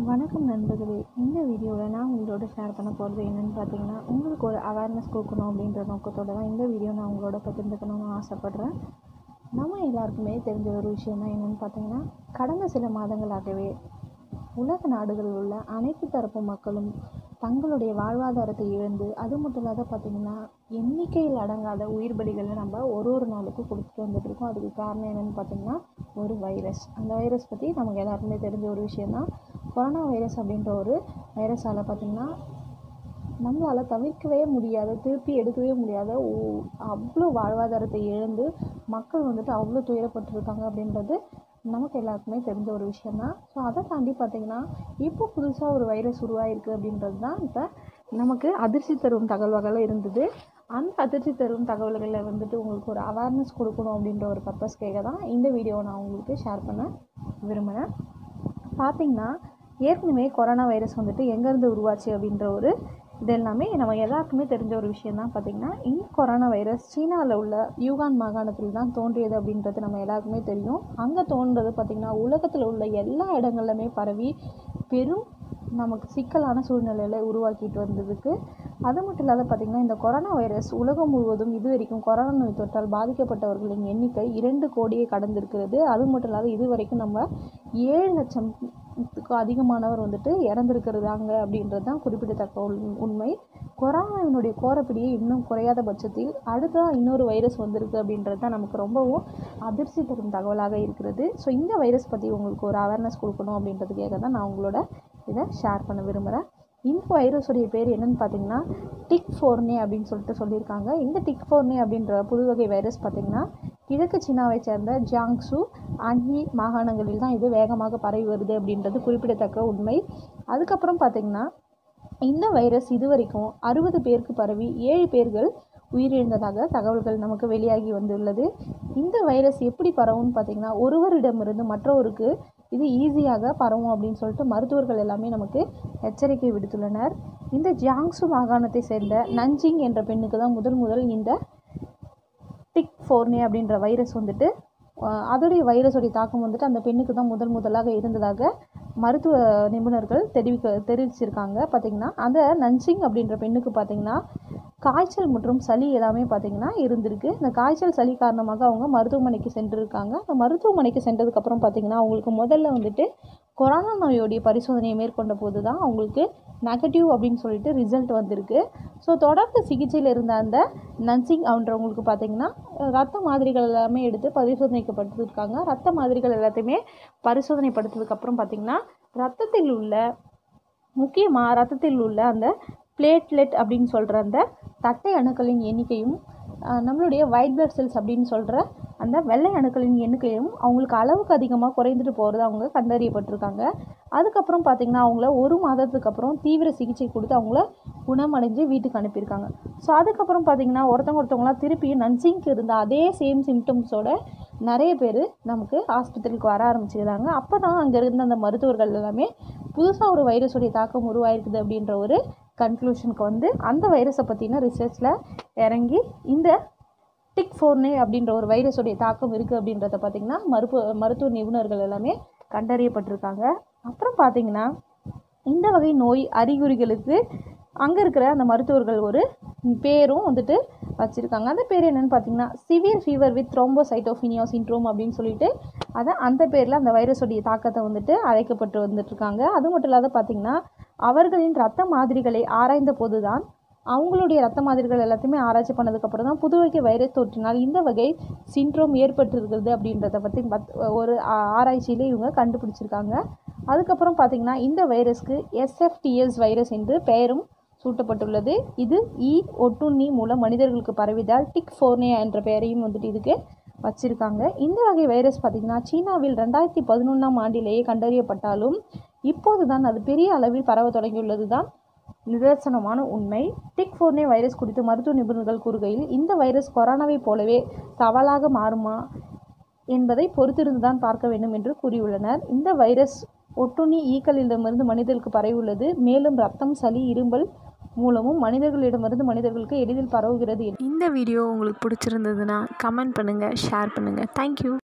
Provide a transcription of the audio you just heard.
வணக்கம் நண்பர்களே இந்த வீடியோவில் நான் உங்களோட ஷேர் பண்ண போகிறது என்னென்னு பார்த்தீங்கன்னா உங்களுக்கு ஒரு அவேர்னஸ் கொடுக்கணும் அப்படின்ற நோக்கத்தோட தான் இந்த வீடியோ நான் உங்களோட பகிர்ந்துக்கணும்னு ஆசைப்பட்றேன் நம்ம எல்லாருக்குமே தெரிஞ்ச ஒரு விஷயம் தான் என்னென்னு பார்த்தீங்கன்னா கடந்த சில மாதங்களாகவே உலக நாடுகளில் உள்ள அனைத்து தரப்பு மக்களும் தங்களுடைய வாழ்வாதாரத்தை இழந்து அது மட்டும் இல்லாத பார்த்திங்கன்னா எண்ணிக்கையில் அடங்காத உயிர் பலிகளை நம்ம ஒரு ஒரு நாளுக்கும் கொடுத்துட்டு வந்துட்டுருக்கோம் அதுக்கு காரணம் என்னென்னு பார்த்திங்கன்னா ஒரு வைரஸ் அந்த வைரஸ் பற்றி நமக்கு எல்லாருக்குமே தெரிஞ்ச ஒரு விஷயந்தான் கொரோனா வைரஸ் அப்படின்ற ஒரு வைரஸால் பார்த்திங்கன்னா நம்மளால் தவிர்க்கவே முடியாத திருப்பி எடுக்கவே முடியாத ஓ- அவ்வளோ வாழ்வாதாரத்தை இழந்து மக்கள் வந்துட்டு அவ்வளோ துயரப்பட்டிருக்காங்க அப்படின்றது நமக்கு எல்லாருக்குமே தெரிஞ்ச ஒரு விஷயந்தான் ஸோ அதை தாண்டி பார்த்திங்கன்னா இப்போ புதுசாக ஒரு வைரஸ் உருவாயிருக்கு அப்படின்றது தான் இப்போ நமக்கு அதிர்ச்சி தரும் தகவல்கள் இருந்தது அந்த அதிர்ச்சி தரும் தகவல்களை வந்துட்டு உங்களுக்கு ஒரு அவேர்னஸ் கொடுக்கணும் அப்படின்ற ஒரு பர்பஸ்க்காக தான் இந்த வீடியோவை நான் உங்களுக்கு ஷேர் பண்ண விரும்பினேன் பார்த்திங்கன்னா ஏற்கனவே கொரோனா வைரஸ் வந்துட்டு எங்கேருந்து உருவாச்சு அப்படின்ற ஒரு இது எல்லாமே நம்ம எல்லாருக்குமே தெரிஞ்ச ஒரு விஷயம் தான் பார்த்திங்கன்னா இந்த கொரோனா வைரஸ் சீனாவில் உள்ள யூகான் மாகாணத்தில் தான் தோன்றியது அப்படின்றது நம்ம எல்லாருக்குமே தெரியும் அங்கே தோன்றது பார்த்திங்கன்னா உலகத்தில் உள்ள எல்லா இடங்கள்லையுமே பரவி பெரும் நமக்கு சிக்கலான சூழ்நிலையில் உருவாக்கிட்டு வந்ததுக்கு அது மட்டும் இல்லாத பார்த்திங்கன்னா இந்த கொரோனா வைரஸ் உலகம் முழுவதும் இது வரைக்கும் கொரோனா நோய் தொற்றால் பாதிக்கப்பட்டவர்களின் எண்ணிக்கை இரண்டு கோடியை கடந்திருக்கிறது அது மட்டும் இல்லாத இது வரைக்கும் நம்ம ஏழு லட்சத்துக்கும் அதிகமானவர் வந்துட்டு இறந்திருக்கிறதாங்க அப்படின்றது தான் குறிப்பிடத்தக்க உண்- உண்மை கொரோனாவினுடைய கோரப்பிடியை இன்னும் குறையாத பட்சத்தில் அடுத்ததான் இன்னொரு வைரஸ் வந்திருக்கு அப்படின்றது தான் நமக்கு ரொம்பவும் அதிர்ச்சி தரும் தகவலாக இருக்கிறது ஸோ இந்த வைரஸ் பற்றி உங்களுக்கு ஒரு அவேர்னஸ் கொடுக்கணும் அப்படின்றதுக்காக தான் நான் உங்களோட இதை ஷேர் பண்ண விரும்புகிறேன் இந்த வைரஸுடைய பேர் என்னன்னு பார்த்தீங்கன்னா டிக் ஃபோர்னே அப்படின்னு சொல்லிட்டு சொல்லியிருக்காங்க இந்த டிக் ஃபோர்னே அப்படின்ற புது வகை வைரஸ் பார்த்தீங்கன்னா கிழக்கு சீனாவை சேர்ந்த ஜியாங்சு அன்ஹி மாகாணங்களில் தான் இது வேகமாக பரவி வருது அப்படின்றது குறிப்பிடத்தக்க உண்மை அதுக்கப்புறம் பார்த்தீங்கன்னா இந்த வைரஸ் இதுவரைக்கும் அறுபது பேருக்கு பரவி ஏழு பேர்கள் உயிரிழந்ததாக தகவல்கள் நமக்கு வெளியாகி வந்துள்ளது இந்த வைரஸ் எப்படி பரவும்னு பார்த்தீங்கன்னா ஒருவரிடமிருந்து மற்றவருக்கு இது ஈஸியாக பரவும் அப்படின்னு சொல்லிட்டு மருத்துவர்கள் எல்லாமே நமக்கு எச்சரிக்கை விடுத்துள்ளனர் இந்த ஜியாங்சு மாகாணத்தை சேர்ந்த நஞ்சிங் என்ற பெண்ணுக்கு தான் முதல் முதல் இந்த டிக் ஃபோர்னே அப்படின்ற வைரஸ் வந்துட்டு அஹ், அதோடைய வைரஸோடைய தாக்கம் வந்துட்டு அந்த பெண்ணுக்கு தான் முதல் முதலாக இருந்ததாக மருத்துவ நிபுணர்கள் தெரிவிக்க தெரிவிச்சிருக்காங்க பார்த்தீங்கன்னா அந்த நன்சிங் அப்படின்ற பெண்ணுக்கு பார்த்தீங்கன்னா காய்ச்சல் மற்றும் சளி எல்லாமே பார்த்தீங்கன்னா இருந்திருக்கு இந்த காய்ச்சல் சளி காரணமாக அவங்க மருத்துவமனைக்கு சென்றிருக்காங்க அந்த மருத்துவமனைக்கு சென்றதுக்கப்புறம் பார்த்தீங்கன்னா அவங்களுக்கு முதல்ல வந்துட்டு கொரோனா நோயோடைய பரிசோதனையை மேற்கொண்ட போது தான் அவங்களுக்கு நெகட்டிவ் அப்படின்னு சொல்லிட்டு ரிசல்ட் வந்திருக்கு ஸோ தொடர்ந்து சிகிச்சையில் இருந்த அந்த நன்சிங் அப்படின்றவங்களுக்கு பார்த்தீங்கன்னா ரத்த மாதிரிகள் எல்லாமே எடுத்து பரிசோதனைக்கப்பட்டிருக்காங்க ரத்த மாதிரிகள் எல்லாத்தையுமே பரிசோதனைப்படுத்ததுக்கப்புறம் பார்த்தீங்கன்னா ரத்தத்தில் உள்ள முக்கியமாக ரத்தத்தில் உள்ள அந்த பிளேட்லெட் அப்படின்னு சொல்கிற அந்த தட்டை அணுக்களின் எண்ணிக்கையும் அஹ், நம்மளுடைய ஒயிட் பிளட் செல்ஸ் அப்படின்னு சொல்கிற அந்த வெள்ளை அணுக்களின் எண்ணிக்கையும் அவங்களுக்கு அளவுக்கு அதிகமாக குறைந்துட்டு போகிறது அவங்க கண்டறியப்பட்டிருக்காங்க அதுக்கப்புறம் பார்த்திங்கன்னா அவங்கள ஒரு மாதத்துக்கு அப்புறம் தீவிர சிகிச்சை கொடுத்து அவங்கள குணமடைஞ்சு வீட்டுக்கு அனுப்பியிருக்காங்க ஸோ அதுக்கப்புறம் பார்த்திங்கன்னா ஒருத்தவங்க ஒருத்தவங்களாம் திருப்பியும் நன்சிங்க்கு இருந்த அதே சேம் சிம்டம்ஸோட நிறைய பேர் நமக்கு ஆஸ்பத்திரிக்கு வர ஆரம்பிச்சிருந்தாங்க அப்போ தான் அங்கே இருந்த அந்த மருத்துவர்கள் எல்லாமே புதுசாக ஒரு வைரஸுடைய தாக்கம் உருவாயிருக்குது அப்படின்ற ஒரு கன்க்ளூஷனுக்கு வந்து அந்த வைரஸை பற்றின ரிசர்ச்சில் இறங்கி இந்த டிக் ஃபோர்னே அப்படின்ற ஒரு வைரஸுடைய தாக்கம் இருக்குது அப்படின்றத பார்த்திங்கன்னா மருத்துவ மருத்துவ நிபுணர்கள் எல்லாமே கண்டறியப்பட்டிருக்காங்க அப்புறம் பார்த்திங்கன்னா இந்த வகை நோய் அறிகுறிகளுக்கு அங்கே இருக்கிற அந்த மருத்துவர்கள் ஒரு பேரும் வந்துட்டு வச்சுருக்காங்க அந்த பேர் என்னன்னு பார்த்தீங்கன்னா severe fever with thrombocytopenia syndrome அப்படின்னு சொல்லிட்டு அதை அந்த பேரில் அந்த வைரஸுடைய தாக்கத்தை வந்துட்டு அழைக்கப்பட்டு வந்துட்டுருக்காங்க அது மட்டும் இல்லாத பார்த்திங்கன்னா அவர்களின் ரத்த மாதிரிகளை ஆராய்ந்த போது தான் அவங்களுடைய ரத்த மாதிரிகள் எல்லாத்தையுமே ஆராய்ச்சி பண்ணதுக்கப்புறம் தான் புது வகை வைரஸ் தொற்றினால் இந்த வகை சின்ட்ரோம் ஏற்பட்டிருக்கிறது அப்படின்றத பற்றி பத் ஒரு ஆ- ஆராய்ச்சியிலே இவங்க கண்டுபிடிச்சிருக்காங்க அதுக்கப்புறம் பார்த்திங்கன்னா இந்த வைரஸ்க்கு எஸ்எஃப்டிஎஸ் வைரஸ் என்று பெயரும் சூட்டப்பட்டுள்ளது இது இ ஒட்டுண்ணி மூலம் மனிதர்களுக்கு பரவிதால் டிக் ஃபோர்னியா என்ற பெயரையும் வந்துட்டு இதுக்கு வச்சிருக்காங்க இந்த வகை வைரஸ் பார்த்திங்கன்னா சீனாவில் ரெண்டாயிரத்தி பதினொன்றாம் ஆண்டிலேயே கண்டறியப்பட்டாலும் இப்போது தான் அது பெரிய அளவில் பரவ தொடங்கியுள்ளது தான் நிதர்சனமான உண்மை டிக் ஃபோர்னே வைரஸ் குறித்து மருத்துவ நிபுணர்கள் கூறுகையில் இந்த வைரஸ் கொரோனாவை போலவே சவாலாக மாறுமா என்பதை பொறுத்திருந்து தான் பார்க்க வேண்டும் என்று கூறியுள்ளனர் இந்த வைரஸ் ஒட்டுண்ணி ஈக்களிடமிருந்து மனிதர்களுக்கு பரவியுள்ளது மேலும் ரத்தம் சளி இரும்பல் மூலமும் மனிதர்களிடமிருந்து மனிதர்களுக்கு எளிதில் பரவுகிறது இந்த வீடியோ உங்களுக்கு பிடிச்சிருந்ததுன்னா கமெண்ட் பண்ணுங்கள் ஷேர் பண்ணுங்கள் தேங்க்யூ